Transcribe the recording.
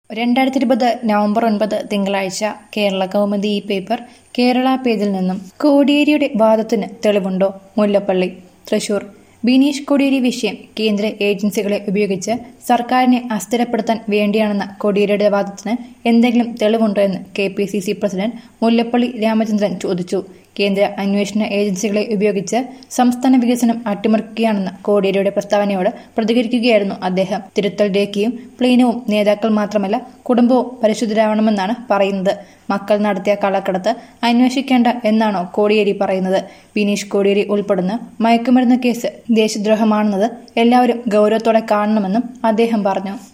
രണ്ടായിരത്തി ഇരുപത് നവംബർ ഒൻപത് തിങ്കളാഴ്ച കേരള കൗമുദി ഈ പേപ്പർ കേരള പേജിൽ നിന്നും കോടിയേരിയുടെ വാദത്തിന് തെളിവുണ്ടോ മുല്ലപ്പള്ളി തൃശൂർ ബിനീഷ് കോടിയേരി വിഷയം കേന്ദ്ര ഏജൻസികളെ ഉപയോഗിച്ച് സർക്കാരിനെ അസ്ഥിരപ്പെടുത്താൻ വേണ്ടിയാണെന്ന കോടിയേരിയുടെ വാദത്തിന് എന്തെങ്കിലും തെളിവുണ്ടോ എന്ന് K P C C president Mullappally Ramachandran ചോദിച്ചു കേന്ദ്ര അന്വേഷണ ഏജൻസികളെ ഉപയോഗിച്ച് സംസ്ഥാന വികസനം അട്ടിമറിക്കുകയാണെന്ന കോടിയേരിയുടെ പ്രസ്താവനയോട് പ്രതികരിക്കുകയായിരുന്നു അദ്ദേഹം തിരുത്തൽ രേഖയും പ്ലീനവും നേതാക്കൾ മാത്രമല്ല കുടുംബവും പരിശുദ്ധരാവണമെന്നാണ് പറയുന്നത് മക്കൾ നടത്തിയ കള്ളക്കടത്ത് അന്വേഷിക്കേണ്ട എന്നാണോ കോടിയേരി പറയുന്നത് ബിനീഷ് കോടിയേരി ഉൾപ്പെടുന്ന മയക്കുമരുന്ന് കേസ് ദേശദ്രോഹമാണെന്നത് എല്ലാവരും ഗൗരവത്തോടെ കാണണമെന്നും അദ്ദേഹം പറഞ്ഞു